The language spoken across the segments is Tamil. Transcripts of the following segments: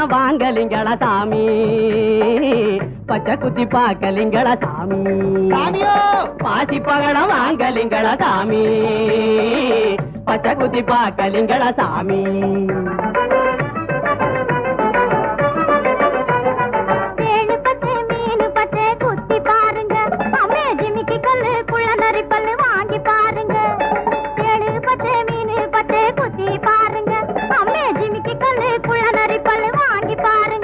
பழம் வாங்கலிங்களா சாமி பச்சை குத்தி பாக்கலிங்களா சாமி சாமியோ! பாசி பழம் வாங்கலிங்களா சாமி பச்சை குத்தி பாக்கலிங்களா சாமி ஏழு பத்து மீனு பத்து குத்தி பாருங்க அம்மே ஜிமிக்கி கல்லு குள்ள நரி பல்லு வாங்கி பாருங்க ஏழு பத்து மீனு பத்து குத்தி பாருங்க அம்மே ஜிமிக்கி கல்லு குள்ள நரி பல்லு வாங்கி பாருங்க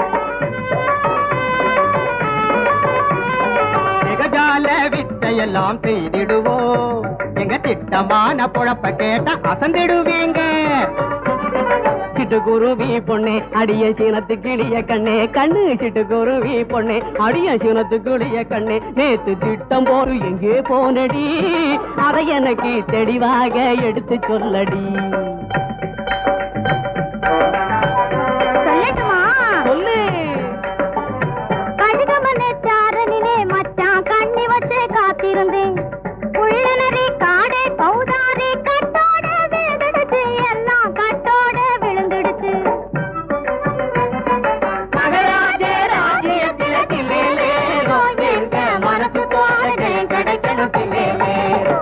மிகஜால வித்தையெல்லாம் செய்திடுவோம் எங்க திட்டமான பொழப்ப கேட்ட அசந்திடுவீங்க சிட்டுக்குருவி பொண்ணே அடிய சீனத்து கிளிய கண்ணே கண்ணு சிட்டுக்குருவி பொண்ணே அடிய சீனத்து கிளிய கண்ணே நேத்து திட்டம் போரு எங்கே போனடி அதை எனக்கு தெளிவாக எடுத்து சொல்லடி சொல்லட்டுமா சொல்லு கடுகமலை சாரனிலே மச்சான் கண்ணி வச்சு காத்திருந்தேன் உள்ளனரி காடே கௌதாரி கட்டோட விழுந்துடுச்சு எல்லாம் கட்டோட விழுந்துடுச்சு மகராஜ ராஜ்யத்தில தில்லேலேலோ, எங்க மனசு போல ஜெயம் கிடைக்கணும் தில்லேலேலோ.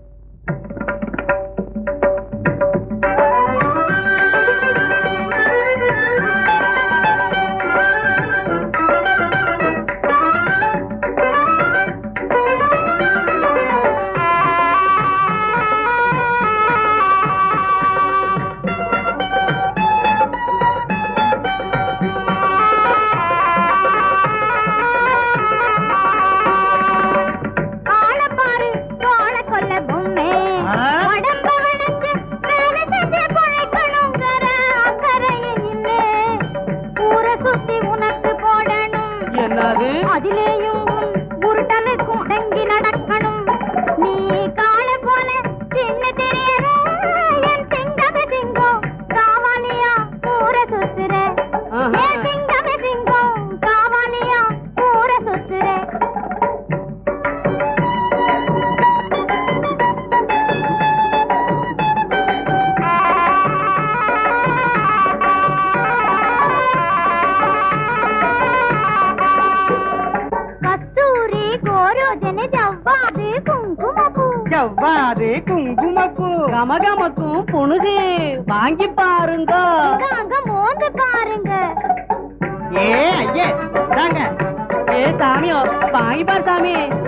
ஆளப் பாரு, தோள கொல்ல பொம்மை. ஆ? உடம்ப வளைச்சு வேலை செஞ்சு பிழைக்கணுங்கிற அக்கறையே இல்லே. ஊரை சுத்தி உனக்கு போடணும் என்னது அதிலேயும் உன் உருட்டலுக்கும் அடங்கி நடக்கணும் நீ கால போல சின்ன தெரியணும் என் சிங்கமே சிங்கம் காவாலியா ஊர சுத்துற ஆஹா. என் சிங்கமே சிங்கம் காவாலியா ஊர சுத்துற கஸ்தூரி கோரோஜன ஜவ்வாது குங்குமப்பூ ஜவ்வாது குங்குமப்பூ கமகமக்கும் புணுகு வாங்கி பாருங்க அங்க மோந்து பாருங்க ஏ ஐயே தாங்க ஏ சாமியோ வாங்கி பார் சாமி